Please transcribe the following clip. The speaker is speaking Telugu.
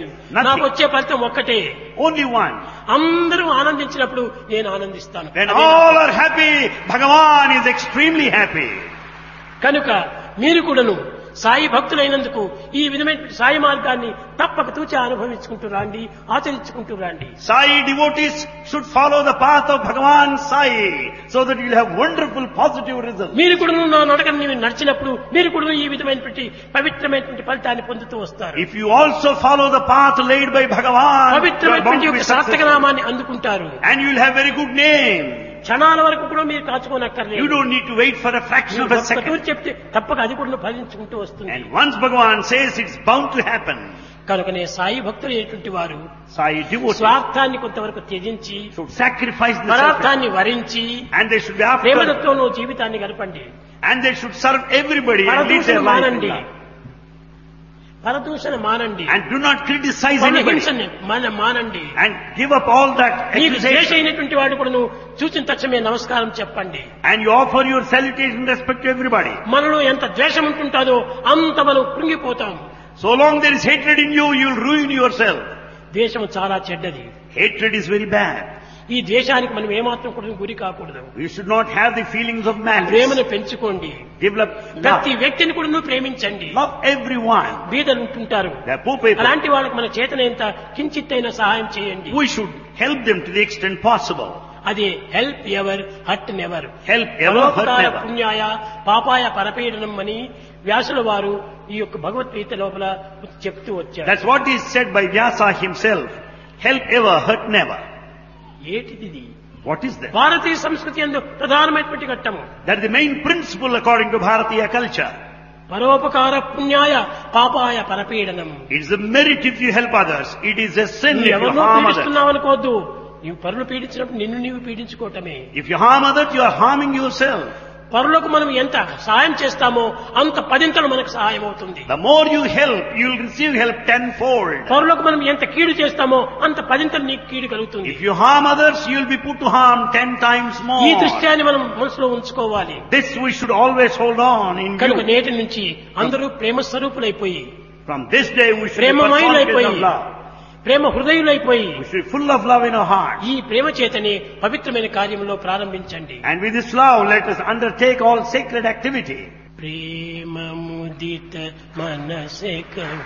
లేదు Nothing. నాకు వచ్చే ఫలితం ఒక్కటే Only one. అందరూ ఆనందించినప్పుడు నేను ఆనందిస్తాను When అదే నా all are happy, Bhagavan is extremely happy. కనుక మీరు కూడాను సాయి భక్తులైనందుకు ఈ విధమైన సాయి మార్గాన్ని తప్పక తూచి అనుభవించుకుంటూ రాండి ఆచరించుకుంటూ రాండి Sai devotees should follow the path of Bhagavan Sai so that you'll have wonderful positive results. మీరు కూడా నా నడకని నీవు నడిచినప్పుడు మీరు కూడా ఈ విధమైనటువంటి పవిత్రమైనటువంటి ఫలితాన్ని పొందుతూ వస్తారు If you also follow the path laid by Bhagavan, you are bound పవిత్రమైనటువంటి to be యొక్క successful. సార్థకనామాన్ని అందుకుంటారు And you'll have very good name. క్షణాల వరకు కూడా మీరు You కాచుకోనక్కర్లేదు don't need to wait for a fraction of a ఒక్క second. తూరి చెప్తే తప్పక అది కూడా ఫలించుకుంటూ వస్తుంది And once Bhagavan says it's bound to happen, కనుకనే సాయి భక్తులు అనేటువంటి వారు Sai devotees స్వార్థాన్ని కొంతవరకు త్యజించి should sacrifice the self పదార్థాన్ని వరించి and they should be after ప్రేమతత్వంలో జీవితాన్ని గడపండి and they should serve everybody and lead పరదూషణ their life in మానండి love. పరదూషణ మానండి and do not criticize పరుల anybody హింసని మన మానండి and give up all that నీకు ద్వేష accusation అయినటువంటి వాడు కూడా నువ్వు చూసిన తక్షణమే నమస్కారం చెప్పండి and you offer your salutation and respect to everybody. మనలో ఎంత ద్వేషం ఉంటుంటాదో అంత మనం కృంగిపోతాం So long there is hatred in you, you will ruin yourself. ద్వేషం చాలా చెడ్డది Hatred is very bad. ఈ ద్వేషానికి మనం ఏమాత్రం కూడా గురి కాకూడదు We should not have the feelings of malice. ప్రేమను పెంచుకోండి Develop ప్రతి love. వ్యక్తిని కూడా నువ్వు ప్రేమించండి Love everyone. బీదలు ఉంటుంటారు They are poor people. అలాంటి వాళ్ళకి మన చేతనైనంత కించిత్తైన సహాయం చేయండి We should help them to the extent possible. అది help ever hurt never Help ever, hurt పరోపకార never. పుణ్యాయ పాపాయ పరపీడనం అని వ్యాసుల వారు ఈ యొక్క భగవద్గీత లోపల చెప్తూ వచ్చారు That's what is said by Vyasa himself. Help ever, hurt never. ఏటిది ఇది? What is that? భారతీయ సంస్కృతి అందు ప్రధానమైనటువంటి ఘట్టము That is the main principle according to Bharatiya culture. పరోపకార పుణ్యాయ పాపాయ పరపీడనం It is a merit if you help others. It is a sin నువ్వు if you ఎవరినో harm others. పీడిస్తున్నావు అనుకోవద్దు నువ్వు పరులు పీడించినప్పుడు నిన్ను నీవు పీడించుకోవటమే If you harm others, you are harming yourself. పరులకు మనం ఎంత సహాయం చేస్తామో అంత పదింతలు మనకు సహాయం అవుతుంది The more you help, you will receive help tenfold. పరులకు మనం ఎంత కీడు చేస్తామో అంత పదింతలు నీకు కీడు కలుగుతుంది If you harm others, you will be put to harm ten times ఈ more. దృశ్యాన్ని మనం మనసులో ఉంచుకోవాలి This we should always hold on in కనుక view. నేటి నుంచి అందరూ ప్రేమ స్వరూపులైపోయి From this day, we should be ప్రేమమయులైపోయి personified of love. Prema హృదయులైపోయి We should be full of love in our hearts. ఈ ప్రేమ చేతనే పవిత్రమైన కార్యంలో ప్రారంభించండి And with this love, let us undertake all sacred activity. ప్రేమ ముదిత మనసే